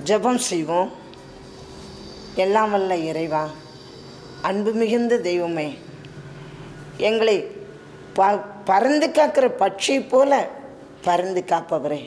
ஜெபம் செய்வோம் எல்லாம் வல்ல இறைவா அன்பு மிகுந்த தெய்வமே எங்களை ப பறந்து காக்கிற பட்சி போல பறந்து காப்பவரே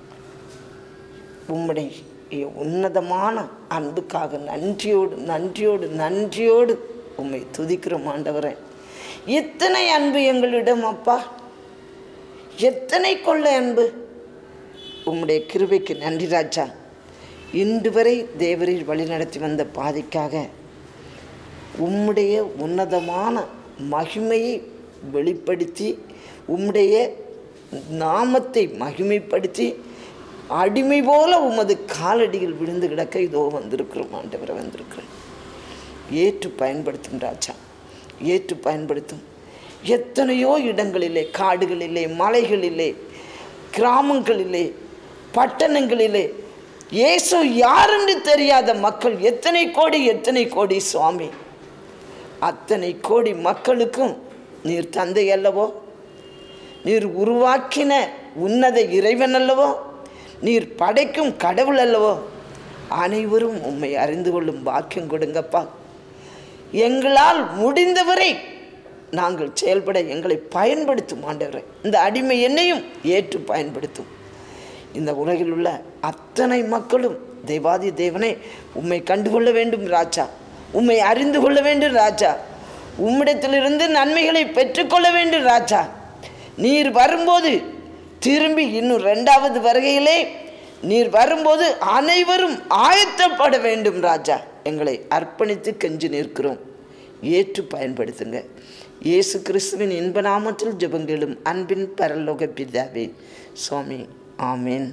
உம்முடைய உன்னதமான அன்புக்காக நன்றியோடு நன்றியோடு நன்றியோடு உம்மை துதிக்கிறோம் ஆண்டவரே எத்தனை அன்பு எங்களிடம் அப்பா எத்தனை கொள்ள அன்பு உம்முடைய கிருபைக்கு நன்றி ராஜா இன்று வரை தேவரீர் வழிநடத்தி வந்த பாதைக்காக உம்முடைய உன்னதமான மகிமையை வெளிப்படுத்தி உம்முடைய நாமத்தை மகிமைப்படுத்தி அடிமை போல உமது காலடியில் விழுந்து கிடக்க இதோ வந்திருக்கிறோம் ஆண்டவரை வந்திருக்கிறோம் ஏற்று பயன்படுத்தும் ராஜா ஏற்று பயன்படுத்தும் எத்தனையோ இடங்களிலே காடுகளிலே மலைகளிலே கிராமங்களிலே பட்டணங்களிலே இயேசு யாரென்று தெரியாத மக்கள் எத்தனை கோடி எத்தனை கோடி சுவாமி அத்தனை கோடி மக்களுக்கும் நீர் தந்தை அல்லவோ நீர் உருவாக்கின உன்னத இறைவன் அல்லவோ நீர் படைக்கும் கடவுள் அல்லவோ அனைவரும் உம்மை அறிந்து கொள்ளும் பாக்கியம் கொடுங்கப்பா எங்களால் முடிந்தவரை நாங்கள் செயல்பட எங்களை பயன்படுத்தும் ஆண்டவரை இந்த அடிமை என்னையும் ஏற்று பயன்படுத்தும் இந்த உலகில் உள்ள அத்தனை மக்களும் தேவாதி தேவனே உம்மை கண்டுகொள்ள வேண்டும் ராஜா உம்மை அறிந்து கொள்ள வேண்டும் ராஜா உம்மிடத்திலிருந்து நன்மைகளை பெற்றுக்கொள்ள வேண்டும் ராஜா நீர் வரும்போது திரும்பி இன்னும் ரெண்டாவது வருகையிலே நீர் வரும்போது அனைவரும் ஆயத்தப்பட வேண்டும் ராஜா எங்களை அர்ப்பணித்து கெஞ்சி நிற்கிறோம் ஏற்று பயன்படுத்துங்க இயேசு கிறிஸ்துவின் இன்ப நாமத்தில் ஜெபங்களும் அன்பின் பரலோக பிதாவே சுவாமி ஆமீன்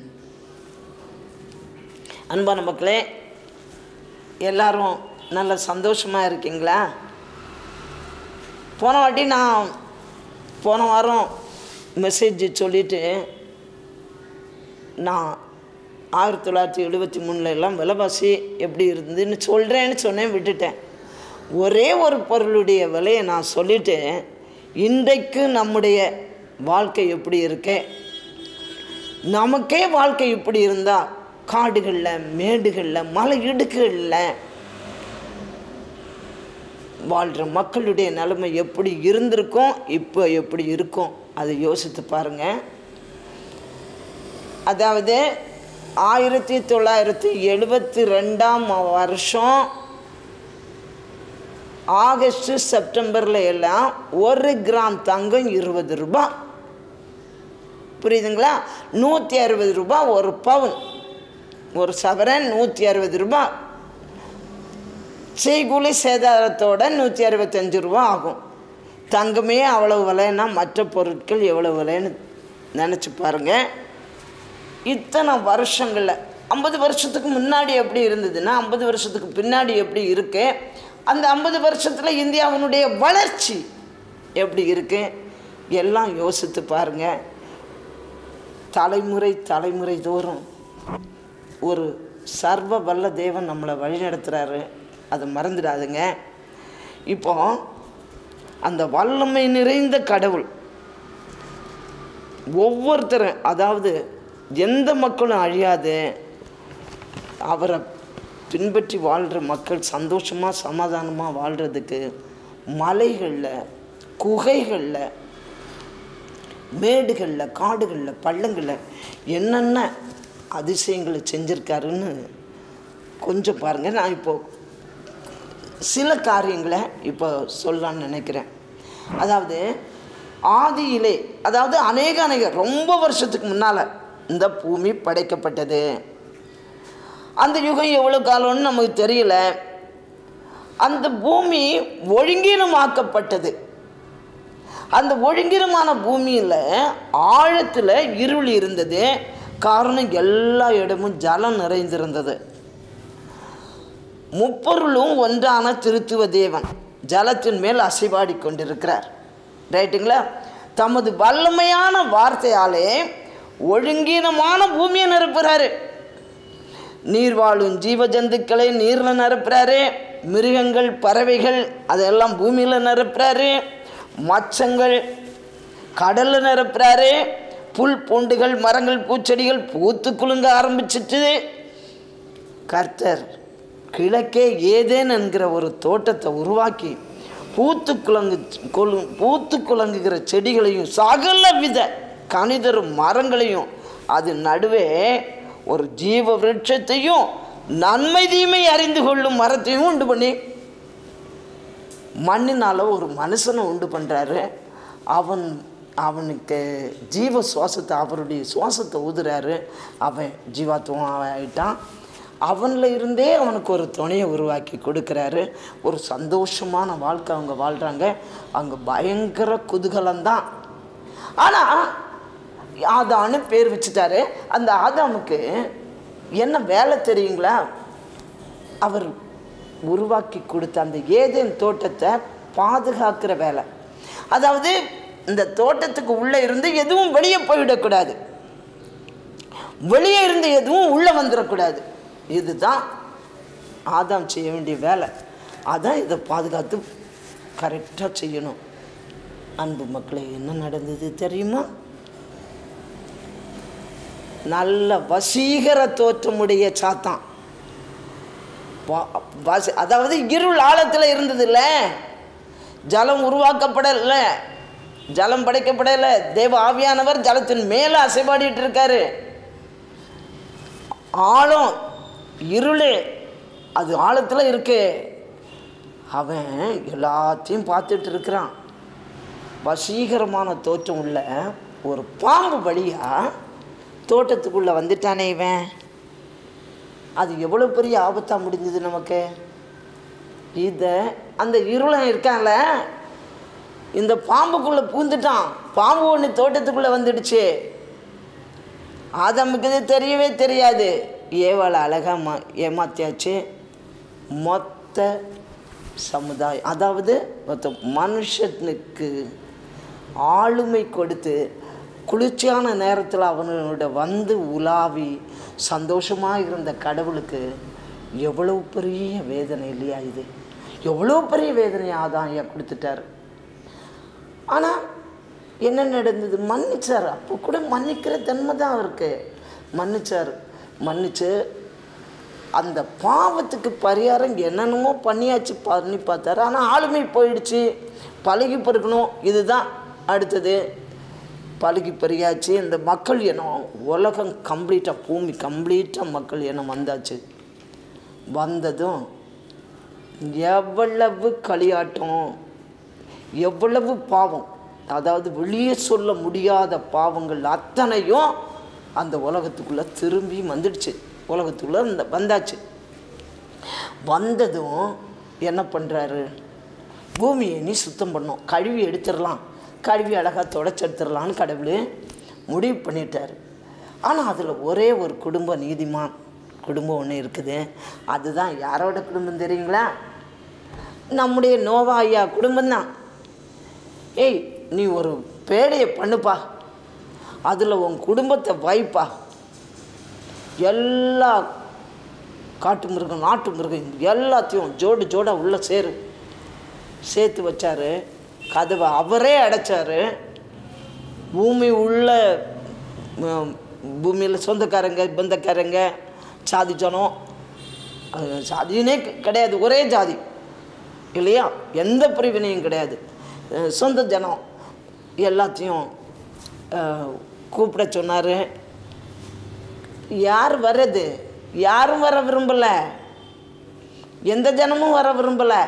அன்பான மக்களே எல்லாரும் நல்ல சந்தோஷமாக இருக்கீங்களா போன வாட்டி நான் போன வாரம் மெசேஜ் சொல்லிவிட்டு நான் ஆயிரத்தி தொள்ளாயிரத்தி எழுபத்தி மூணில் எல்லாம் விலைவாசி எப்படி இருந்ததுன்னு சொல்கிறேன்னு சொன்னேன் விட்டுட்டேன் ஒரே ஒரு பொருளுடைய விலையை நான் சொல்லிட்டு இன்றைக்கு நம்முடைய வாழ்க்கை எப்படி இருக்கே நமக்கே வாழ்க்கை இப்படி இருந்தால் காடுகளில் மேடுகளில் மலை இடுக்குகளில் வாழ்கிற மக்களுடைய நிலைமை எப்படி இருந்திருக்கும் இப்போ எப்படி இருக்கும் அதை யோசித்து பாருங்கள் அதாவது ஆயிரத்தி தொள்ளாயிரத்தி எழுபத்தி ரெண்டாம் வருஷம் ஆகஸ்ட் செப்டம்பரில் எல்லாம் ஒரு கிராம் தங்கம் இருபது ரூபாய் புரியுதுங்களா நூற்றி அறுபது ரூபாய் ஒரு பவுன் ஒரு சவரன் நூற்றி அறுபது ரூபாய் செய்கூலி சேதாரத்தோட நூற்றி அறுபத்தஞ்சு ரூபா ஆகும் தங்கமே அவ்வளவு விலைன்னா மற்ற பொருட்கள் எவ்வளோ விலைன்னு நினச்சி பாருங்கள் இத்தனை வருஷங்களில் ஐம்பது வருஷத்துக்கு முன்னாடி எப்படி இருந்ததுன்னா ஐம்பது வருஷத்துக்கு பின்னாடி எப்படி இருக்கு அந்த ஐம்பது வருஷத்தில் இந்தியாவினுடைய வளர்ச்சி எப்படி இருக்கு எல்லாம் யோசித்து பாருங்கள் தலைமுறை தலைமுறை தோறும் ஒரு சர்வ வல்ல தேவன் நம்மளை வழிநடத்துகிறாரு அதை மறந்துடாதுங்க இப்போ அந்த வல்லமை நிறைந்த கடவுள் ஒவ்வொருத்தரும் அதாவது எந்த மக்களும் அழியாது அவரை பின்பற்றி வாழ்கிற மக்கள் சந்தோஷமாக சமாதானமாக வாழ்கிறதுக்கு மலைகளில் குகைகளில் மேடுகளில் காடுகளில் பள்ளங்களில் என்னென்ன அதிசயங்களை செஞ்சுருக்காருன்னு கொஞ்சம் பாருங்கள் நான் இப்போது சில காரியங்களை இப்போ சொல்லலான்னு நினைக்கிறேன் அதாவது ஆதியிலே அதாவது அநேக அநேக ரொம்ப வருஷத்துக்கு முன்னால் இந்த பூமி படைக்கப்பட்டது அந்த யுகம் எவ்வளோ காலம்னு நமக்கு தெரியல அந்த பூமி ஒழுங்கீனமாக்கப்பட்டது அந்த ஒழுங்கீனமான பூமியில் ஆழத்தில் இருள் இருந்தது காரணம் எல்லா இடமும் ஜலம் நிறைந்திருந்தது முப்பொருளும் ஒன்றான திருத்துவ தேவன் ஜலத்தின் மேல் அசைவாடி கொண்டிருக்கிறார் ரைட்டுங்களா தமது வல்லமையான வார்த்தையாலே ஒழுங்கீனமான பூமியை நிரப்புறாரு நீர் வாழும் ஜீவ ஜந்துக்களை நீரில் நிரப்புறாரு மிருகங்கள் பறவைகள் அதெல்லாம் பூமியில் நிரப்புறாரு மச்சங்கள் கடலில் நிரப்புறாரு புல் பூண்டுகள் மரங்கள் பூச்செடிகள் பூத்து குலுங்க ஆரம்பிச்சிட்டு கர்த்தர் கிழக்கே ஏதேன் என்கிற ஒரு தோட்டத்தை உருவாக்கி பூத்து குலங்கு கொலு பூத்து குலங்குகிற செடிகளையும் சகல வித கனிதரும் மரங்களையும் அது நடுவே ஒரு ஜீவ விருட்சத்தையும் நன்மை தீமை அறிந்து கொள்ளும் மரத்தையும் உண்டு பண்ணி மண்ணினால் ஒரு மனுஷனை உண்டு பண்ணுறாரு அவன் அவனுக்கு ஜீவ சுவாசத்தை அவருடைய சுவாசத்தை ஊதுறாரு அவன் ஜீவாத்துவம் ஆகிட்டான் அவனில் இருந்தே அவனுக்கு ஒரு துணையை உருவாக்கி கொடுக்குறாரு ஒரு சந்தோஷமான வாழ்க்கை அவங்க வாழ்கிறாங்க அங்கே பயங்கர குதூகலம்தான் ஆனால் ஆதான்னு பேர் வச்சுட்டாரு அந்த ஆதாமுக்கு என்ன வேலை தெரியுங்களா அவர் உருவாக்கி கொடுத்த அந்த ஏதேன் தோட்டத்தை பாதுகாக்கிற வேலை அதாவது இந்த தோட்டத்துக்கு உள்ளே இருந்து எதுவும் வெளியே போயிடக்கூடாது வெளியே இருந்து எதுவும் உள்ளே வந்துடக்கூடாது இதுதான் ஆதாம் செய்ய வேண்டிய வேலை அதான் இதை பாதுகாத்து கரெக்டாக செய்யணும் அன்பு மக்களே என்ன நடந்தது தெரியுமா நல்ல வசீகர தோற்றமுடைய சாத்தான் வா- வாசி அதாவது இருள் ஆழத்தில் இருந்ததில்ல ஜலம் உருவாக்கப்படல ஜலம் படைக்கப்படல தேவ ஆவியானவர் ஜலத்தின் மேலே அசைபாடிட்டு இருக்காரு ஆழம் இருளே அது ஆழத்தில் இருக்கு அவன் எல்லாத்தையும் பார்த்துட்டு இருக்கிறான் வசீகரமான தோற்றம் உள்ள ஒரு பாம்பு வழியா தோட்டத்துக்குள்ளே வந்துட்டானே இவன் அது எவ்வளோ பெரிய ஆபத்தாக முடிஞ்சது நமக்கு இதை அந்த இருளன் இருக்கான்ல இந்த பாம்புக்குள்ளே பூந்துட்டான் பாம்பு ஒன்று தோட்டத்துக்குள்ளே வந்துடுச்சு ஆதாமுக்கு இது தெரியவே தெரியாது ஏவாளை அழகாக மா ஏமாத்தியாச்சு மொத்த சமுதாயம் அதாவது மொத்த மனுஷனுக்கு ஆளுமை கொடுத்து குளிர்ச்சியான நேரத்தில் அவனோட வந்து உலாவி சந்தோஷமாக இருந்த கடவுளுக்கு எவ்வளோ பெரிய வேதனை இல்லையா இது எவ்வளோ பெரிய வேதனை ஆதான் ஐயா கொடுத்துட்டாரு ஆனால் என்ன நடந்தது மன்னிச்சார் அப்போ கூட மன்னிக்கிற தன்மை தான் அவருக்கு மன்னிச்சார் மன்னிச்சு அந்த பாவத்துக்கு பரிகாரம் என்னென்னமோ பண்ணியாச்சு பண்ணி பார்த்தாரு ஆனால் ஆளுமை போயிடுச்சு பழகி பெருக்கணும் இதுதான் அடுத்தது பழகி பெருகியாச்சு இந்த மக்கள் இனம் உலகம் கம்ப்ளீட்டாக பூமி கம்ப்ளீட்டாக மக்கள் இனம் வந்தாச்சு வந்ததும் எவ்வளவு களியாட்டம் எவ்வளவு பாவம் அதாவது வெளியே சொல்ல முடியாத பாவங்கள் அத்தனையும் அந்த உலகத்துக்குள்ளே திரும்பி வந்துடுச்சு உலகத்துக்குள்ளே இந்த வந்தாச்சு வந்ததும் என்ன பண்ணுறாரு பூமியை நீ சுத்தம் பண்ணும் கழுவி எடுத்துடலாம் கழுவி அழகாக தொடச்சி எடுத்துடலான்னு கடவுள் முடிவு பண்ணிட்டாரு ஆனால் அதில் ஒரே ஒரு குடும்ப நீதிமான் குடும்பம் ஒன்று இருக்குது அதுதான் யாரோட குடும்பம் தெரியுங்களா நம்முடைய நோவா ஐயா குடும்பம்தான் ஏய் நீ ஒரு பேடையை பண்ணுப்பா அதில் உன் குடும்பத்தை வைப்பா எல்லா காட்டு மிருகம் நாட்டு மிருகம் எல்லாத்தையும் ஜோடு ஜோடாக உள்ளே சேரு சேர்த்து வச்சாரு கதவை அவரே அடைச்சாரு பூமி உள்ள பூமியில் சொந்தக்காரங்க பந்தக்காரங்க சாதி ஜனம் அது சாதினே கிடையாது ஒரே ஜாதி இல்லையா எந்த பிரிவினையும் கிடையாது அஹ் சொந்த ஜனம் எல்லாத்தையும் அஹ், கூப்பிட சொன்னார் யார் வர்றது யாரும் வர விரும்பலை எந்த ஜனமும் வர விரும்பலை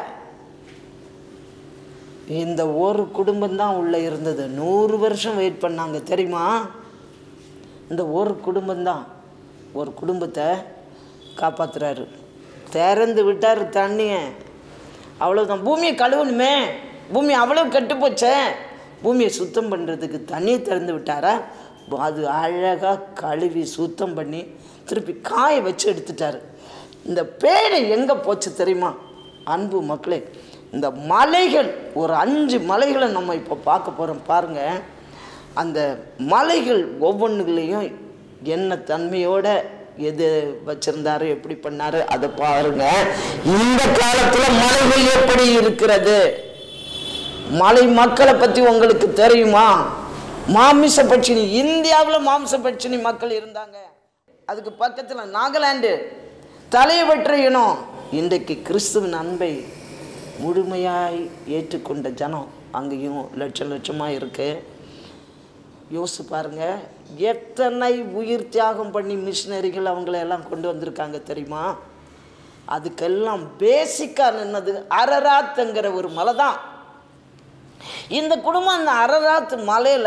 இந்த ஒரு குடும்பம்தான் உள்ளே இருந்தது நூறு வருஷம் வெயிட் பண்ணாங்க தெரியுமா இந்த ஒரு குடும்பம்தான் ஒரு குடும்பத்தை காப்பாத்துறாரு திறந்து விட்டார் தண்ணியை அவ்வளோதான் பூமியை கழுவணுமே பூமி அவ்வளோ கெட்டு போச்சே பூமியை சுத்தம் பண்ணுறதுக்கு தண்ணியை திறந்து விட்டாரா அது அழகாக கழுவி சுத்தம் பண்ணி திருப்பி காய வச்சு எடுத்துட்டாரு இந்த பேடை எங்கே போச்சு தெரியுமா அன்பு மக்களே இந்த மலைகள் ஒரு அஞ்சு மலைகளை நம்ம இப்போ பார்க்க போகிறோம் பாருங்கள் அந்த மலைகள் ஒவ்வொன்றுலையும் என்ன தன்மையோட எது வச்சிருந்தாரு எப்படி பண்ணாரு அதை பாருங்க இந்த காலத்துல மலைகள் எப்படி இருக்கிறது மலை மக்களை பத்தி உங்களுக்கு தெரியுமா மாமிச பட்சினி இந்தியாவில் மாமிச பட்சினி மக்கள் இருந்தாங்க அதுக்கு பக்கத்தில் நாகாலாந்து தலையை வெற்ற இனம் இன்றைக்கு கிறிஸ்துவின் அன்பை முழுமையாய் ஏற்றுக்கொண்ட ஜனம் அங்கேயும் லட்சம் லட்சமாக இருக்கு யோசிச்சு பாருங்க எத்தனை உயிர் தியாகம் பண்ணி மிஷினரிகள் அவங்கள எல்லாம் கொண்டு வந்திருக்காங்க தெரியுமா அதுக்கெல்லாம் பேசிக்காக நின்னது அரராத்துங்கிற ஒரு மலை தான் இந்த குடும்பம் அந்த அரராத்து மலையில்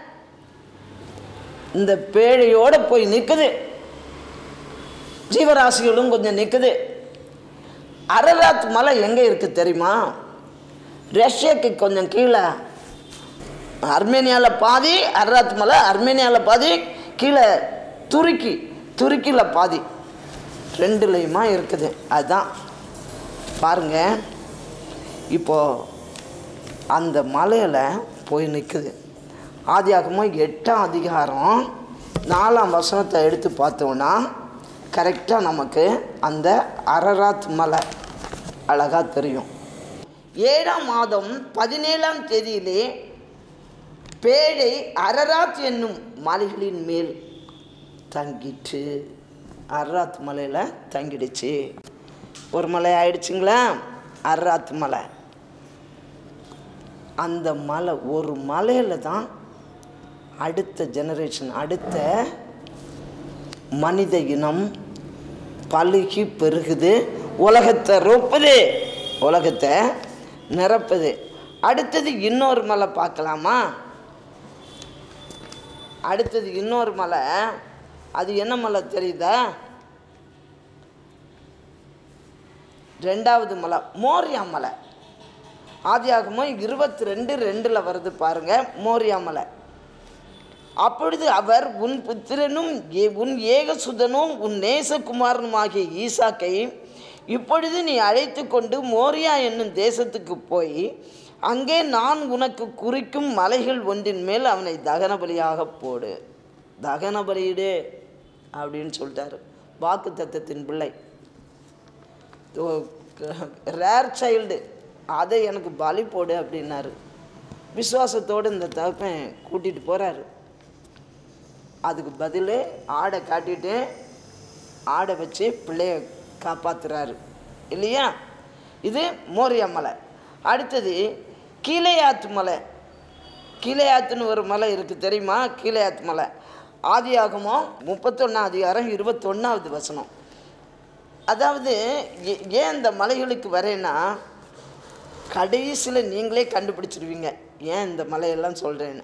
இந்த பேழையோட போய் நிற்குது ஜீவராசிகளும் கொஞ்சம் நிற்குது அரராத் மலை எங்கே இருக்குது தெரியுமா ரஷ்யாக்கு கொஞ்சம் கீழே அர்மேனியாவில் பாதி அரராத் மலை அர்மேனியாவில் பாதி கீழே துருக்கி துருக்கியில் பாதி ரெண்டுலேயுமா இருக்குது அதுதான் பாருங்க இப்போ அந்த மலையில் போய் நிற்குது ஆதியாகமும் எட்டாம் அதிகாரம் நாலாம் வசனத்தை எடுத்து பார்த்தோன்னா கரெக்டாக நமக்கு அந்த அரராத் மலை அழகாக தெரியும் ஏழாம் மாதம் பதினேழாம் தேதியிலே பேழை அரராத் என்னும் மலைகளின் மேல் தங்கிட்டு அரராத் மலையில் தங்கிடுச்சு ஒரு மலை ஆயிடுச்சுங்களா அரராத் மலை அந்த மலை ஒரு மலையில் தான் அடுத்த ஜெனரேஷன் அடுத்த மனித இனம் பழுகி பெருகுது உலகத்தை ரொப்புது உலகத்தை நிரப்புது அடுத்தது இன்னொரு மலை பார்க்கலாமா அடுத்தது இன்னொரு மலை அது என்ன மலை தெரியுதா ரெண்டாவது மலை மோரியா மலை ஆதியாகமும் இருபத்தி ரெண்டு ரெண்டில் வருது பாருங்க மோரியா மலை அப்பொழுது அவர் உன் புத்திரனும் ஏ- உன் ஏகசுதனும் உன் நேசகுமாரனுமாகிய ஈசாக்கை இப்பொழுது நீ அழைத்து கொண்டு மோரியா என்னும் தேசத்துக்கு போய் அங்கே நான் உனக்கு குறிக்கும் மலைகள் ஒன்றின் மேல் அவனை தகன பலியாக போடு தகன பலியிடு அப்படின்னு சொல்லிட்டாரு வாக்கு தத்தத்தின் பிள்ளை ரேர் சைல்டு அதை எனக்கு பலி போடு அப்படின்னாரு விசுவாசத்தோடு இந்த தகப்பன் கூட்டிகிட்டு போகிறாரு அதுக்கு பதில் ஆடை காட்டிட்டு ஆடை வச்சு பிள்ளைய காப்பாத்துறாரு இல்லையா இது மோரியா மலை அடுத்தது கீழையாத்து மலை கீழையாத்துன்னு ஒரு மலை இருக்குது தெரியுமா கீழையாத்து மலை ஆதியாகமோ முப்பத்தொன்னாம் அதிகாரம் இருபத்தொன்னாவது வசனம் அதாவது ஏ- ஏன் இந்த மலைகளுக்கு வரேன்னா கடைசியில் நீங்களே கண்டுபிடிச்சிருவீங்க ஏன் இந்த மலையெல்லாம் சொல்கிறேன்னு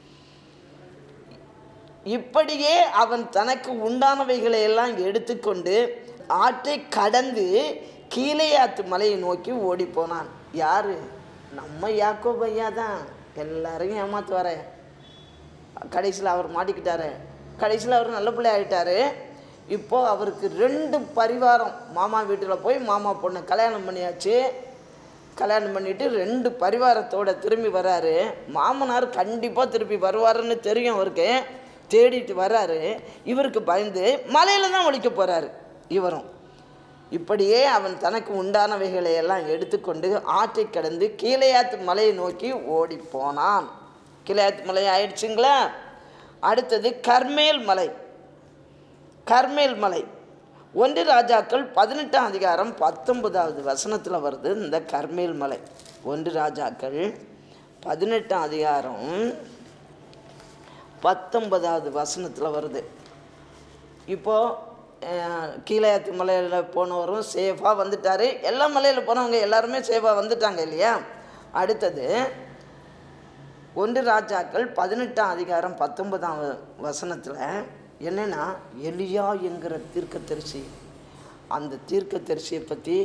இப்படியே அவன் தனக்கு உண்டானவைகளை எல்லாம் எடுத்துக்கொண்டு ஆற்றை கடந்து கீழையாத்து மலையை நோக்கி ஓடி போனான் யாரு நம்ம யாக்கோப் ஐயா தான் எல்லாரையும் ஏமாத்துவார கடைசியில் அவர் மாட்டிக்கிட்டாரு கடைசியில் அவர் நல்ல பிள்ளை ஆயிட்டாரு இப்போ அவருக்கு ரெண்டு பரிவாரம் மாமா வீட்டில் போய் மாமா பொண்ணை கல்யாணம் பண்ணியாச்சு கல்யாணம் பண்ணிட்டு ரெண்டு பரிவாரத்தோட திரும்பி வராரு மாமனார் கண்டிப்பாக திருப்பி வருவாருன்னு தெரியும் அவருக்கு தேடிட்டு வராரு இவருக்கு பயந்து மலையில தான் ஒழிக்க போறாரு இவரும் இப்படியே அவன் தனக்கு உண்டானவைகளை எல்லாம் எடுத்துக்கொண்டு ஆற்றை கடந்து கீழையாத்து மலையை நோக்கி ஓடி போனான் கீழையாத்து மலை ஆயிடுச்சுங்களா அடுத்தது கர்மேல் மலை கர்மேல் மலை ஒன்று ராஜாக்கள் பதினெட்டாம் அதிகாரம் பத்தொன்பதாவது வசனத்தில் வருது இந்த கர்மேல் மலை ஒன்று ராஜாக்கள் பதினெட்டாம் அதிகாரம் பத்தொன்பதாவது வசனத்தில் வருது இப்போது கீழையாத்து மலையில் போனவரும் சேஃபாக வந்துட்டார் எல்லா மலையில் போனவங்க எல்லாருமே சேஃபாக வந்துட்டாங்க இல்லையா அடுத்தது ஒன்று ராஜாக்கள் பதினெட்டாம் அதிகாரம் பத்தொன்பதாம் வ- வசனத்தில் என்னென்னா எலியா என்கிற தீர்க்கதரிசி அந்த தீர்க்கதரிசியை பற்றி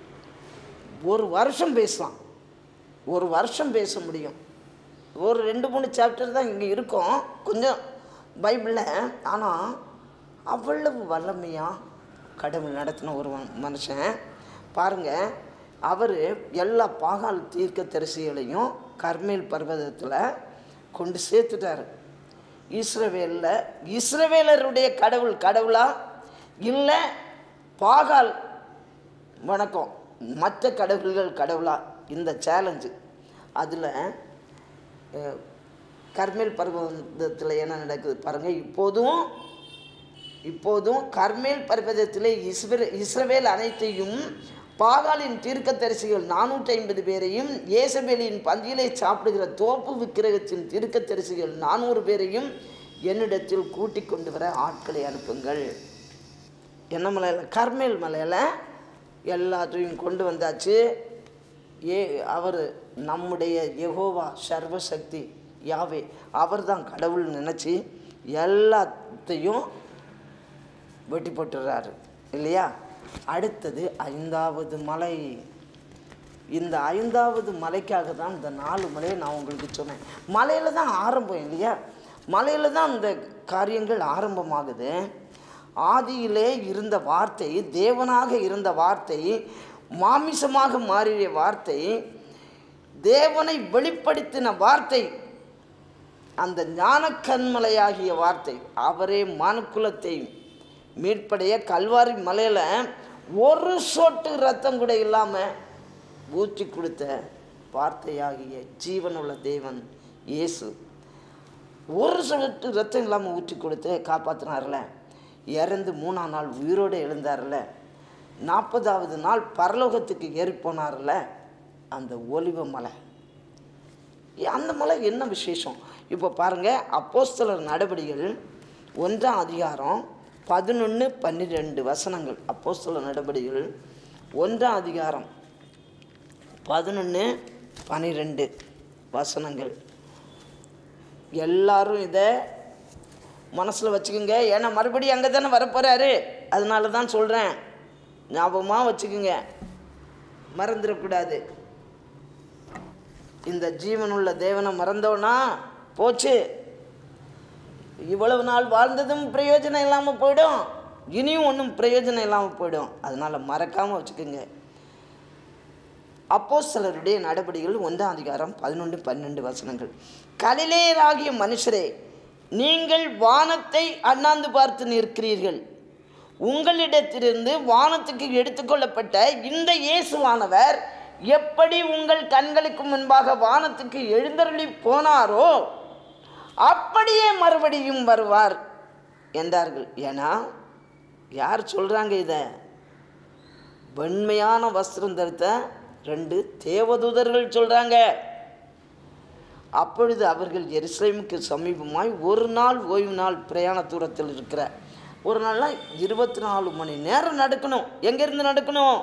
ஒரு வருஷம் பேசலாம் ஒரு வருஷம் பேச முடியும் ஒரு ரெண்டு மூணு சாப்டர் தான் இங்கே இருக்கும் கொஞ்சம் பைபிளில் ஆனால் அவ்வளவு வல்லமையாக கடவுள் நடத்தின ஒரு ம- மனுஷன் பாருங்கள் அவர் எல்லா பாகால் தீர்க்க தரிசிகளையும் கர்மேல் பர்வதத்தில் கொண்டு சேர்த்துட்டாரு இஸ்ரவேலில் இஸ்ரவேலருடைய கடவுள் கடவுளா இல்லை பாகால் வணக்கம் மற்ற கடவுள்கள் கடவுளா இந்த சேலஞ்சு அதில் கர்மேல் பர்வதத்தில் என்ன நடக்குது பாருங்கள் இப்போதும் இப்போதும் கர்மேல் பர்வதத்திலே இஸ்ர இஸ்ரவேல் அனைத்தையும் பாகாலின் தீர்க்கதரிசிகள் நானூற்றி ஐம்பது பேரையும் ஏசபேலின் பந்தியிலே சாப்பிடுகிற தோப்பு விக்கிரகத்தின் தீர்க்கதரிசிகள் நானூறு பேரையும் என்னிடத்தில் கூட்டிக் கொண்டு வர ஆட்களை அனுப்புங்கள் என்ன மலையில் கர்மேல் மலையில் எல்லாத்தையும் கொண்டு வந்தாச்சு ஏ அவர் நம்முடைய யெகோவா சர்வசக்தி யாவே அவர் தான் கடவுள் நினச்சி எல்லாத்தையும் வெட்டி போட்டுறாரு இல்லையா அடுத்தது ஐந்தாவது மலை இந்த ஐந்தாவது மலைக்காக தான் இந்த நாலு மலையை நான் உங்களுக்கு சொன்னேன் மலையில் தான் ஆரம்பம் இல்லையா மலையில் தான் இந்த காரியங்கள் ஆரம்பமாகுது ஆதியிலே இருந்த வார்த்தை தேவனாக இருந்த வார்த்தை மாமிசமாக மாறிய வார்த்தை தேவனை வெளிப்படுத்தின வார்த்தை அந்த ஞானக்கண்மலையாகிய வார்த்தை அவரே மனுக்குலத்தை மீட்படைய கல்வாரி மலையில் ஒரு சொட்டு ரத்தம் கூட இல்லாமல் ஊற்றி கொடுத்த வார்த்தையாகிய ஜீவனுள்ள தேவன் இயேசு ஒரு சொட்டு ரத்தம் இல்லாமல் ஊற்றி கொடுத்து காப்பாற்றினார்ல இறந்து மூணாம் நாள் உயிரோடு எழுந்தார்ல நாற்பதாவது நாள் பரலோகத்துக்கு ஏறி போனார்ல அந்த ஒலிவ மலை அந்த மலை என்ன விசேஷம் இப்போ பாருங்கள் அப்போஸ்தலர் நடவடிகள் ஒன்றாம் அதிகாரம் பதினொன்று பன்னிரெண்டு வசனங்கள் அப்போஸ்தலர் நடவடிகள் ஒன்றாம் அதிகாரம் பதினொன்று பன்னிரெண்டு வசனங்கள் எல்லாரும் இதை மனசில் வச்சுக்கோங்க ஏன்னா மறுபடியும் அங்கே தானே வரப்போகிறாரு அதனால தான் சொல்கிறேன் ஞாபகமாக வச்சுக்கோங்க மறந்துடக்கூடாது இந்த ஜீவனுள்ள தேவனை மறந்தோன்னா போச்சு இவ்வளவு நாள் வாழ்ந்ததும் பிரயோஜனம் இல்லாமல் போயிடும் இனியும் ஒன்றும் பிரயோஜனம் இல்லாமல் போயிடும் அதனால் மறக்காமல் வச்சுக்கோங்க அப்போஸ்தலருடைய நடபடிகள் ஒன்றாம் அதிகாரம் பதினொன்று பன்னெண்டு வசனங்கள் கலிலேயராகிய மனுஷரே நீங்கள் வானத்தை அண்ணாந்து பார்த்து நிற்கிறீர்கள் உங்களிடத்திலிருந்து வானத்துக்கு எடுத்துக்கொள்ளப்பட்ட இந்த இயேசுவானவர் எப்படி உங்கள் கண்களுக்கு முன்பாக வானத்துக்கு எழுந்தருளி போனாரோ அப்படியே மறுபடியும் வருவார் என்றார்கள் ஏன்னா யார் சொல்கிறாங்க இதை வெண்மையான வஸ்திரம் தரித்த ரெண்டு தேவதூதர்கள் சொல்கிறாங்க அப்பொழுது அவர்கள் எருசலேமுக்கு சமீபமாய் ஒரு நாள் ஓய்வு நாள் பிரயாண தூரத்தில் இருக்கிற ஒரு நாள்னா இருபத்தி நாலு மணி நேரம் நடக்கணும் எங்கேருந்து நடக்கணும்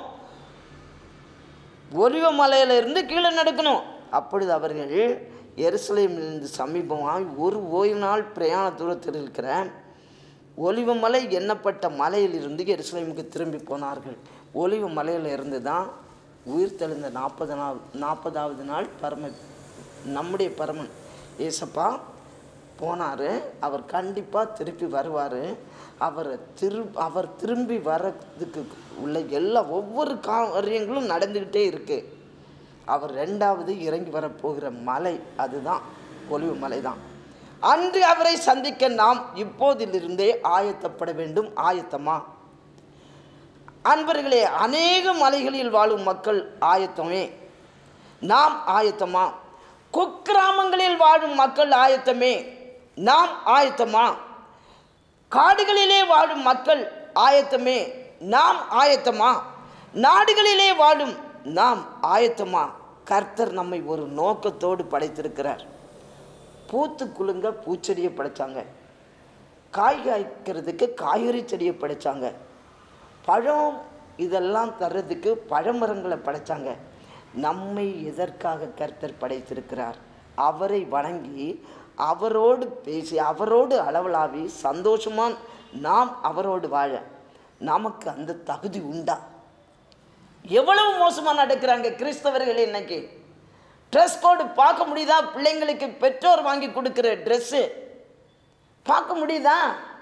ஒலிவ மலையிலிருந்து கீழே நடக்கணும் அப்பொழுது அவர்கள் எருசலேமிலிருந்து சமீபமாய் ஒரு ஓய்வு நாள் பிரயாண தூரத்தில் இருக்கிற ஒலிவ மலை எண்ணப்பட்ட மலையிலிருந்து எருசலேமுக்கு திரும்பி போனார்கள் ஒலிவ மலையில் இருந்து தான் உயிர் தெளிந்த நாற்பது நாள் நாற்பதாவது நாள் பரம நம்முடைய பரமன் ஏசப்பா போனார் அவர் கண்டிப்பாக திருப்பி வருவார் அவர் திரு அவர் திரும்பி வர்றதுக்கு உள்ள எல்லா ஒவ்வொரு காரியங்களும் நடந்துக்கிட்டே இருக்குது அவர் ரெண்டாவது இறங்கி வரப்போகிற மலை அதுதான் ஒலிவு மலை தான் அன்று அவரை சந்திக்க நாம் இப்போதிலிருந்தே ஆயத்தப்பட வேண்டும் ஆயத்தமா அன்பர்களே அநேக மலைகளில் வாழும் மக்கள் ஆயத்தமே நாம் ஆயத்தமா குக்கிராமங்களில் வாழும் மக்கள் ஆயத்தமே நாம் ஆயத்தமா காடுகளிலே வாழும் மக்கள் ஆயத்தமே நாம் ஆயத்தமா நாடுகளிலே வாழும் நாம் ஆயத்தமா கர்த்தர் நம்மை ஒரு நோக்கத்தோடு படைத்திருக்கிறார் பூத்து குலுங்க பூச்செடியை படைச்சாங்க காய் காய்க்கிறதுக்கு காய்கறி செடியை படைச்சாங்க பழம் இதெல்லாம் தர்றதுக்கு பழமரங்களை படைச்சாங்க நம்மை எதற்காக கர்த்தர் படைத்திருக்கிறார் அவரை வணங்கி அவரோடு பேசி அவரோடு அளவலாவி சந்தோஷமாக நாம் அவரோடு வாழ நமக்கு அந்த தகுதி உண்டா எவ்வளவு மோசமாக நடக்கிறாங்க கிறிஸ்தவர்கள் இன்னைக்கு ட்ரெஸ் கோடு பார்க்க முடியுதா பிள்ளைங்களுக்கு பெற்றோர் வாங்கி கொடுக்குற ட்ரெஸ்ஸு பார்க்க முடியுதா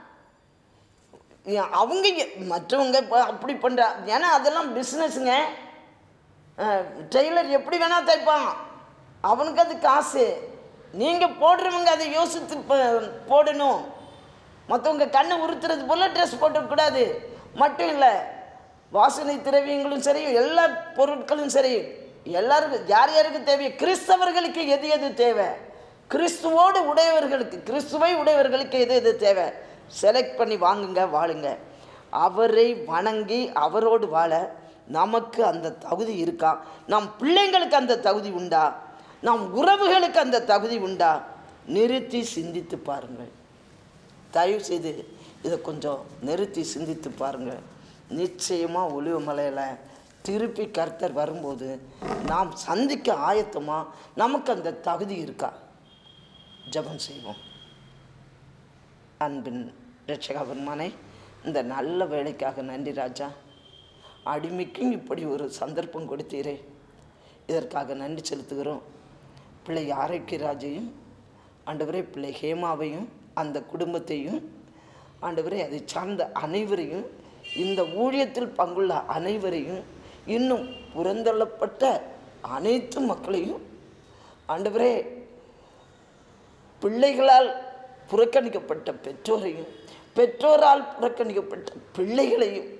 ஏன் அவங்க எ- மற்றவங்க இப்போ அப்படி பண்ணுறா ஏன்னா அதெல்லாம் பிஸ்னஸுங்க டெய்லர் எப்படி வேணால் தைப்பான் அவனுக்கு அது காசு நீங்கள் போடுறவங்க அதை யோசித்து ப- போடணும் மற்றவங்க கண்ணை உறுத்துறது போல் ட்ரெஸ் போட்டக்கூடாது மட்டும் இல்லை வாசனை திரவியங்களும் சரி எல்லா பொருட்களும் சரி எல்லாருக்கும் யார் யாருக்கு தேவை கிறிஸ்தவர்களுக்கு எது எது தேவை கிறிஸ்துவோடு உடையவர்களுக்கு கிறிஸ்துவை உடையவர்களுக்கு எது எது தேவை செலக்ட் பண்ணி வாங்குங்க வாழுங்க அவரை வணங்கி அவரோடு வாழ நமக்கு அந்த தகுதி இருக்கா நம் பிள்ளைங்களுக்கு அந்த தகுதி உண்டா நம் உறவுகளுக்கு அந்த தகுதி உண்டா நிறுத்தி சிந்தித்து பாருங்கள் தயவு செய்து இதை கொஞ்சம் நிறுத்தி சிந்தித்து பாருங்கள் நிச்சயமாக ஒளிவுமலையில் திருப்பி கர்த்தர் வரும்போது நாம் சந்திக்க ஆயத்தமாக நமக்கு அந்த தகுதி இருக்கா ஜெபம் செய்வோம் அன்பின் ரட்சக பெருமானே இந்த நல்ல வேலைக்காக நன்றி ராஜா அடிமைக்கும் இப்படி ஒரு சந்தர்ப்பம் கொடுத்தீரே இதற்காக நன்றி செலுத்துகிறோம் பிள்ளை ஆரோக்கியராஜையும் ஆண்டவரே பிள்ளை ஹேமாவையும் அந்த குடும்பத்தையும் ஆண்டவரே அதை சார்ந்த அனைவரையும் இந்த ஊழியத்தில் பங்குள்ள அனைவரையும் இன்னும் புறந்தள்ளப்பட்ட அனைத்து மக்களையும் ஆண்டவரே பிள்ளைகளால் புறக்கணிக்கப்பட்ட பெற்றோரையும் பெற்றோரால் புறக்கணிக்கப்பட்ட பிள்ளைகளையும்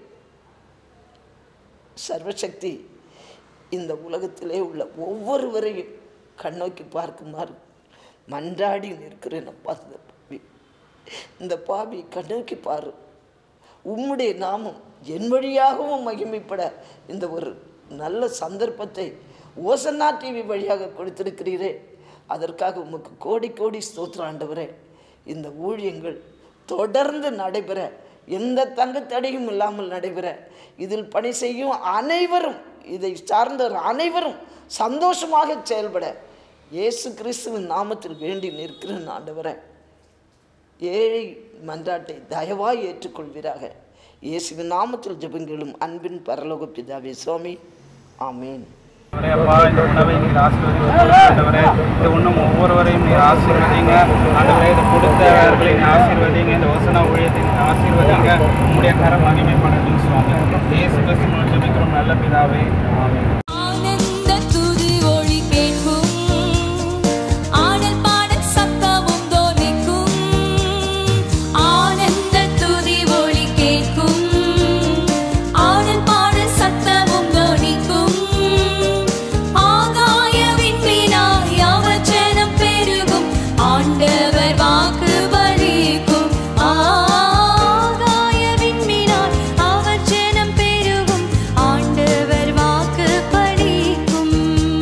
சர்வசக்தி இந்த உலகத்திலே உள்ள ஒவ்வொருவரையும் கண்ணோக்கி பார்க்குமாறு மன்றாடி நிற்கிறேன் அப்பா இந்த பாவி இந்த பாவி கண்ணோக்கி பாரு உம்முடைய நாமம் என் வழியாகவும் மகிமைப்பட இந்த ஒரு நல்ல சந்தர்ப்பத்தை ஓசன்னா டிவி வழியாக கொடுத்திருக்கிறீரே அதற்காக உமக்கு கோடி கோடி ஸ்தோத்திரம் ஆண்டவரே இந்த ஊழியங்கள் தொடர்ந்து நடைபெற எந்த தங்குத்தடையும் இல்லாமல் நடைபெற இதில் பணி செய்யும் அனைவரும் இதை சார்ந்தவர் அனைவரும் சந்தோஷமாக செயல்பட இயேசு கிறிஸ்துவின் நாமத்தில் வேண்டி நிற்கிறேன் ஆண்டவரே ஏழை மன்றாட்டை தயவாய் ஏற்றுக்கொள்வீராக இயேசுவின் நாமத்தில் ஜெபங்களும் அன்பின் பரலோக பிதாவே சுவாமி ஆமீன் ஆண்டவரே, அப்பா இந்த உணவை நீர் ஆசீர்வதிங்க ஆண்டவரே இந்த உண்ணும் ஒவ்வொருவரையும் நீர் ஆசீர்வதிங்க ஆண்டவரே இது கொடுத்தவர்களை நீர் ஆசீர்வதிங்க இந்த வசன ஊழியத்தை நீர் ஆசீர்வதிங்க உம்முடைய கரம் மகிமைப்படட்டும் சுவாமி இயேசு கிறிஸ்து மூலம் ஜெபிக்கிறோம் நல்ல பிதாவே ஆமென் ஆனந்த துதி ஒளி கேட்கும் ஆடல் பாடல் சத்தமும் தோனிக்கும் ஆனந்த துதி ஒளி கேட்கும் ஆடல் பாடல் சத்தமும் தோனிக்கும் ஆகாய விண்மீனாய் அவச்சனம் பெருகும் ஆண்டவர் வாக்கு பலிக்கும் ஆகாய விண்மீனாய் அவச்சனம் பெருகும் ஆண்டவர் வாக்கு பலிக்கும்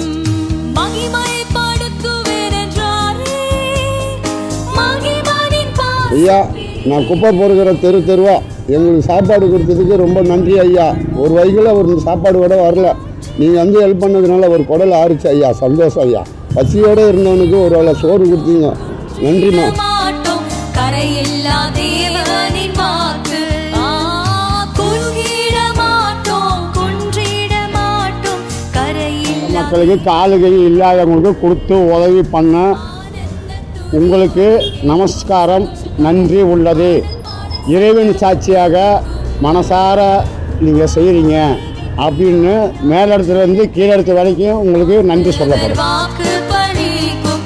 மகிமைப்படுத்துவேனென்றாரே மகிமனின் பாசம் ஐயா நான் குப்பை பொறுக்கிற தெரு தெருவா எங்களுக்கு சாப்பாடு கொடுத்ததுக்கு ரொம்ப நன்றி ஐயா ஒரு வகையில் ஒரு சாப்பாடு கூட வரல நீங்கள் வந்து ஹெல்ப் பண்ணதுனால ஒரு குடல் ஆறுச்சு ஐயா சந்தோஷம் ஐயா பசியோடு இருந்தவனுக்கு ஒரு வேளை சோறு கொடுத்தீங்க நன்றிம்மா மாட்டோம் கரையில்லா தேவனின் வாக்கு ஆ, குறுகிட மாட்டோம் குன்றிட மாட்டோம் கரையில்லா மக்களுக்கு காலு கை இல்லாதவங்களுக்கு கொடுத்து உதவி பண்ண உங்களுக்கு நமஸ்காரம் நன்றி உள்ளது இறைவன் சாட்சியாக மனசார நீங்கள் செய்கிறீங்க அப்படின்னு மேலிடத்துலேருந்து கீழிடத்து வரைக்கும் உங்களுக்கு நன்றி சொல்லப்படும் வாக்கு பலிக்கும்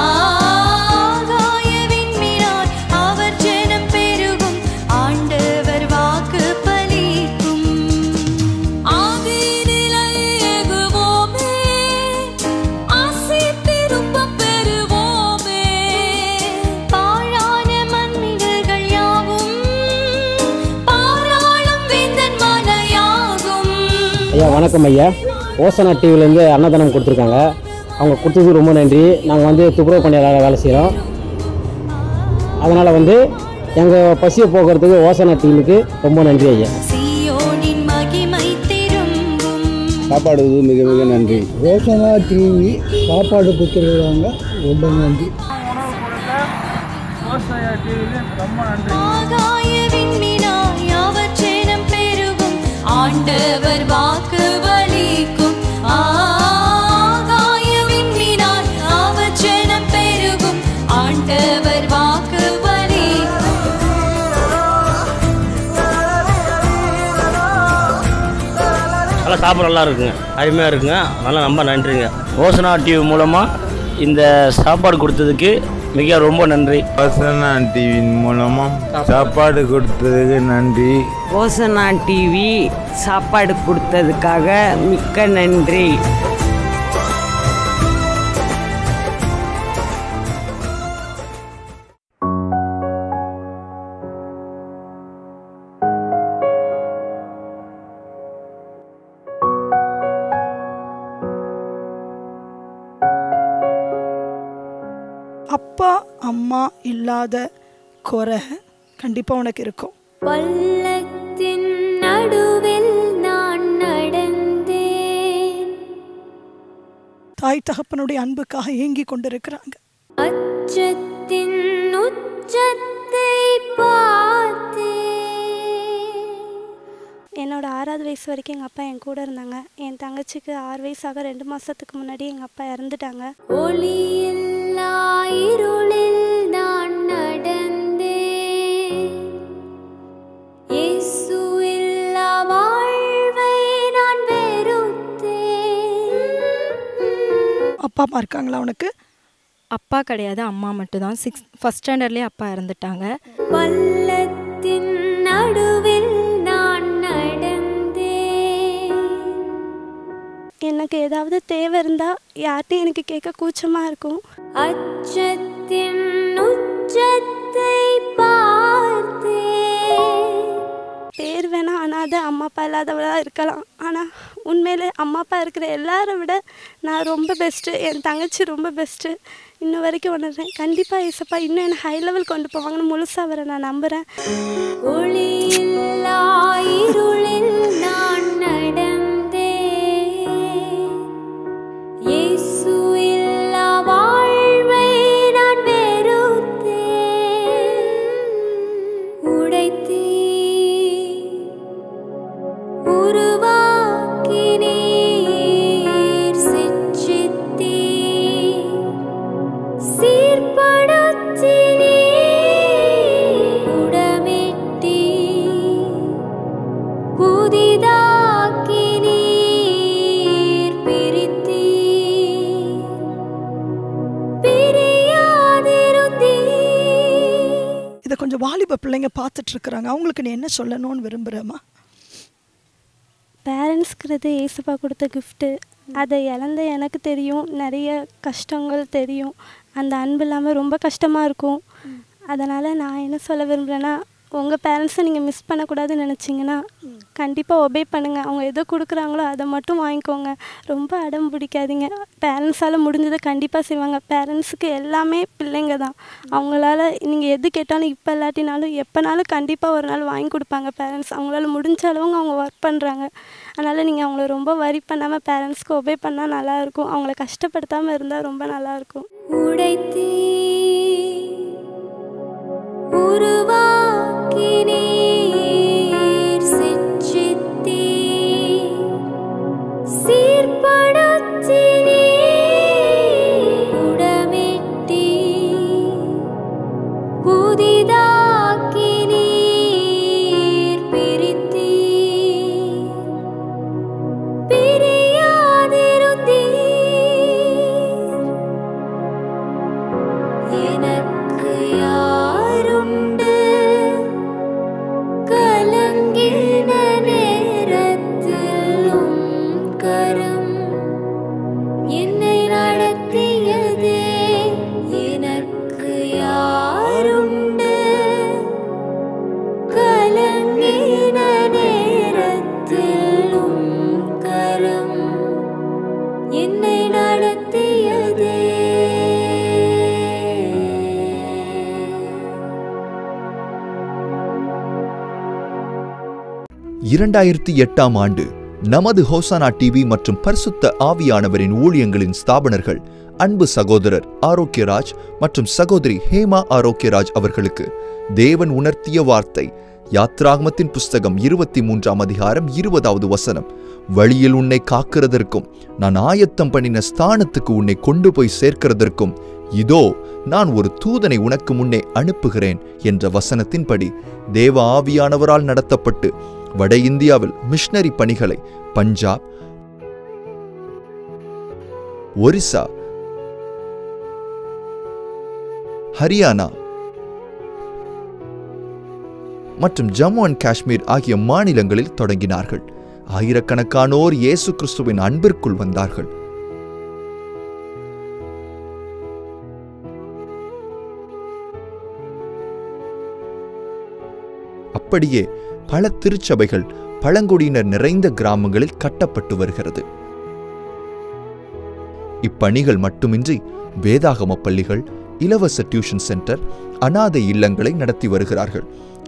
ஆகாய விண்மீனாய் அவர் ஜனம் பெருகும் ஆண்டவர் வாக்கு பலிக்கும் ஆதியினிலே ஏகுவோமே ஆசி திரும்ப பெறுவோமே பாழான மண்ணிடுகள் யாவும் பாராளும் வேந்தன் மனையாகும் ஐயா வணக்கம் ஐயா ஓசனா டிவிலேருந்து அன்னதானம் கொடுத்துருக்காங்க அவங்க கொடுத்ததுக்கு ரொம்ப நன்றி நாங்கள் வந்து துப்புரவு பணியாளராக வேலை செய்கிறோம் அதனால் வந்து எங்கள் பசியை போக்குறதுக்கு ஓசனா டிவிக்கு ரொம்ப நன்றி ஐயா சீயோனின் மகிமை திரும்பும் சாப்பாடு மிக மிக நன்றி ரோசனா டிவி சாப்பாடு கொடுத்துருக்காங்க ரொம்ப நன்றி ஆகாய விண்மீனாய் அவர் ஜனம் பெருகும் ஆண்டவர் வாக்கு பலிக்கும் ஆகாய விண்மீனாய் அவர் ஜனம் பெருகும் ஆண்டவர் வாக்கு பலிக்கும் நல்லா சாப்பிட நல்லா இருக்குங்க அருமையாக இருக்குங்க நல்லா ரொம்ப நன்றிங்க ஓசனா டிவி மூலமாக இந்த சாப்பாடு கொடுத்ததுக்கு மிக ரொம்ப நன்றி வசனா டிவியின் மூலமாக சாப்பாடு கொடுத்ததுக்கு நன்றி ஓசனா டிவி சாப்பாடு கொடுத்ததுக்காக மிக்க நன்றி அப்பா அம்மா இல்லாத குறை கண்டிப்பாக உனக்கு இருக்கும் பள்ளத்தின் நடுவில் நான் நடந்தேன் தாய் தகப்பனுடைய அன்புக்காக ஏங்கி கொண்டிருக்கிறாங்க அச்சத்தின் உச்சத்தை பார்த்தேன் என்னோட ஆறாவது வயசு வரைக்கும் எங்கள் அப்பா என் கூட இருந்தாங்க என் தங்கச்சிக்கு ஆறு வயசாக ரெண்டு மாதத்துக்கு முன்னாடி எங்கள் அப்பா இறந்துட்டாங்க ஒளியில்லா இருளில் நான் நடந்தேன் இயேசு இல்லா வாழ்வை நான் வெறுத்தேன் அப்பா அம்மா இருக்காங்களா உனக்கு அப்பா கிடையாது அம்மா மட்டும்தான் சிக்ஸ் ஃபஸ்ட் ஸ்டாண்டர்ட்லேயே அப்பா இறந்துட்டாங்க பள்ளத்தின் நடுவில் நான் நடந்தேன் எனக்கு ஏதாவது தேவை இருந்தால் யார்கிட்டையும் எனக்கு கேட்க கூச்சமாக இருக்கும் அச்சத்தின் உச்சத்தை பார்த்தேன் பேர் வேணால் அனாதை அம்மா அப்பா இல்லாதவளாக இருக்கலாம் ஆனால் உண்மையிலே அம்மா அப்பா இருக்கிற எல்லாரை விட நான் ரொம்ப பெஸ்ட்டு என் தங்கச்சி ரொம்ப பெஸ்ட்டு இன்னும் வரைக்கும் உணர்றேன் கண்டிப்பாக ஏசப்பா இன்னும் என்னை ஹை லெவல் கொண்டு போவாங்கன்னு முழுசாக வர நான் நம்புகிறேன் ஒளியில்லா இருளில் நான் நடந்தேன் இயேசு இல்லா வாழ்வை நான் வெறுத்தேன் உடைத்தீ உருவாக்கினீர் சிற்றித்தீ சீர்படுத்தினீர் உடமிட்டீர் புதிதாக்கினீர் பிரித்தீர் பிரியாதிருந்தீர் இதை கொஞ்சம் வாலிப பிள்ளைங்க பார்த்துட்டு இருக்கிறாங்க அவங்களுக்கு நீ என்ன சொல்லணும்னு விரும்புகிறேம்மா பேரண்ட்ஸ்ங்கிறது ஏசப்பா கொடுத்த கிஃப்ட்டு அதை இழந்த எனக்கு தெரியும் நிறைய கஷ்டங்கள் தெரியும் அந்த அன்பு இல்லாமல் ரொம்ப கஷ்டமாக இருக்கும் அதனால் நான் என்ன சொல்ல விரும்புகிறேன்னா உங்கள் பேரண்ட்ஸை நீங்கள் மிஸ் பண்ணக்கூடாதுன்னு நினச்சிங்கன்னா கண்டிப்பாக ஒபே பண்ணுங்கள் அவங்க எதோ கொடுக்குறாங்களோ அதை மட்டும் வாங்கிக்கோங்க ரொம்ப அடம் பிடிக்காதீங்க பேரண்ட்ஸால் முடிஞ்சதை கண்டிப்பாக செய்வாங்க பேரண்ட்ஸுக்கு எல்லாமே பிள்ளைங்க தான் அவங்களால நீங்கள் எது கேட்டாலும் இப்போ இல்லாட்டினாலும் எப்போனாலும் கண்டிப்பாக ஒரு நாள் வாங்கி கொடுப்பாங்க பேரண்ட்ஸ் அவங்களால முடிஞ்ச அளவுங்க அவங்க ஒர்க் பண்ணுறாங்க அதனால் நீங்கள் அவங்கள ரொம்ப வரி பண்ணாமல் பேரண்ட்ஸ்க்கு ஒபே பண்ணால் நல்லாயிருக்கும் அவங்கள கஷ்டப்படுத்தாமல் இருந்தால் ரொம்ப நல்லாயிருக்கும் உடைத்தீ உருவாக்கினீர் சிற்றித்தீ சீர்படுத்தினீர் உடமிட்டீர் புதிதாக்கினீர் பிரித்தீர் பிரியாதிருந்தீர் எனக்கு யாருண்டு கலங்கின நேரத்தில் உம் கரம் என்னை நடத்தியதே எனக்கு யாருண்டு கலங்கின நேரத்தில் உம் கரம் என்னை நடத்தியதே இரண்டாயிரத்தி எட்டாம் ஆண்டு நமது ஹோசானா டிவி மற்றும் பரிசுத்த ஆவியானவரின் ஊழியங்களின் ஸ்தாபனர்கள் அன்பு சகோதரர் ஆரோக்கியராஜ் மற்றும் சகோதரி ஹேமா ஆரோக்கியராஜ் அவர்களுக்கு தேவன் உணர்த்திய வார்த்தை யாத்ராகமத்தின் புஸ்தகம் இருபத்தி மூன்றாம் அதிகாரம் இருபதாவது வசனம் வழியில் உன்னை காக்கிறதற்கும் நான் ஆயத்தம் பண்ணின ஸ்தானத்துக்கு உன்னை கொண்டு போய் சேர்க்கிறதற்கும் இதோ நான் ஒரு தூதனை உனக்கு முன்னே அனுப்புகிறேன் என்ற வசனத்தின்படி தேவ ஆவியானவரால் நடத்தப்பட்டு வட இந்தியாவில் மிஷனரி பணிகளை பஞ்சாப் ஒரிசா ஹரியானா மற்றும் ஜம்மு அண்ட் காஷ்மீர் ஆகிய மாநிலங்களில் தொடங்கினார்கள் ஆயிரக்கணக்கானோர் இயேசு கிறிஸ்துவின் அன்பிற்குள் வந்தார்கள் அப்படியே பல திருச்சபைகள் பழங்குடியினர் நிறைந்த கிராமங்களில் கட்டப்பட்டு வருகிறது இப்பணிகள் மட்டுமின்றி வேதாகம பள்ளிகள் இலவச டியூஷன் சென்டர் அனாதை இல்லங்களை நடத்தி வருகிறார்கள்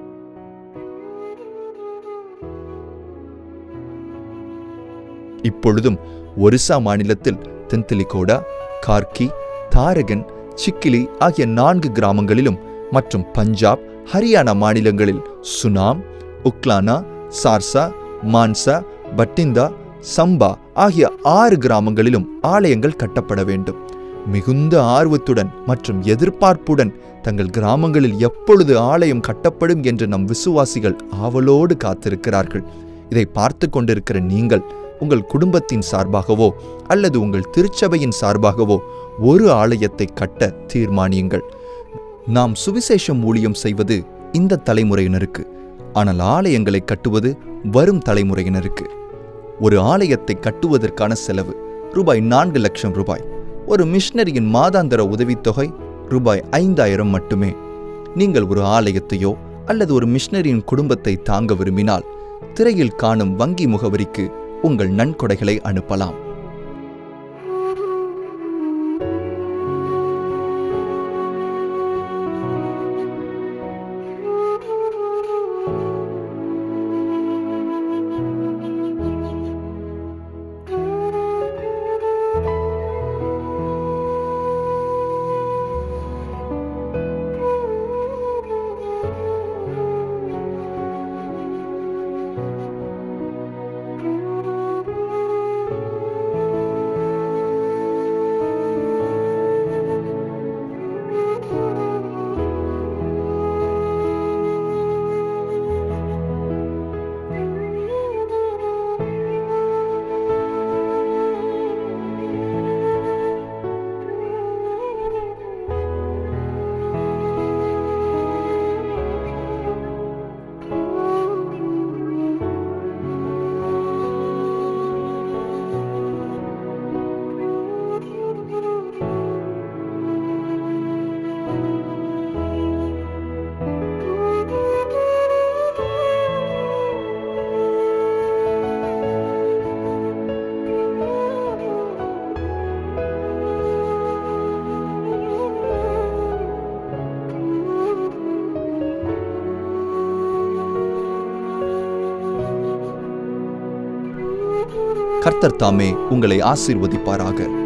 இப்பொழுதும் ஒரிசா மாநிலத்தில் தென்திலிகோடா கார்கி தாரகன் சிக்கிலி ஆகிய நான்கு கிராமங்களிலும் மற்றும் பஞ்சாப் ஹரியானா மாநிலங்களில் சுனாம் உக்லானா சார்சா மான்சா பட்டிந்தா சம்பா ஆகிய ஆறு கிராமங்களிலும் ஆலயங்கள் கட்டப்பட வேண்டும் மிகுந்த ஆர்வத்துடன் மற்றும் எதிர்பார்ப்புடன் தங்கள் கிராமங்களில் எப்பொழுது ஆலயம் கட்டப்படும் என்று நம் விசுவாசிகள் ஆவலோடு காத்திருக்கிறார்கள் இதை பார்த்து கொண்டிருக்கிற நீங்கள் உங்கள் குடும்பத்தின் சார்பாகவோ அல்லது உங்கள் திருச்சபையின் சார்பாகவோ ஒரு ஆலயத்தை கட்ட தீர்மானியுங்கள் நாம் சுவிசேஷம் ஊழியம் செய்வது இந்த தலைமுறையினருக்கு ஆனால் ஆலயங்களை கட்டுவது வரும் தலைமுறையினருக்கு ஒரு ஆலயத்தை கட்டுவதற்கான செலவு ரூபாய் நான்கு லட்சம் ரூபாய் ஒரு மிஷனரியின் மாதாந்திர உதவித்தொகை ரூபாய் ஐந்தாயிரம் மட்டுமே நீங்கள் ஒரு ஆலயத்தையோ அல்லது ஒரு மிஷனரியின் குடும்பத்தை தாங்க விரும்பினால் திரையில் காணும் வங்கி முகவரிக்கு உங்கள் நன்கொடைகளை அனுப்பலாம் கர்த்தர் தாமே உங்களை ஆசீர்வதிப்பாராக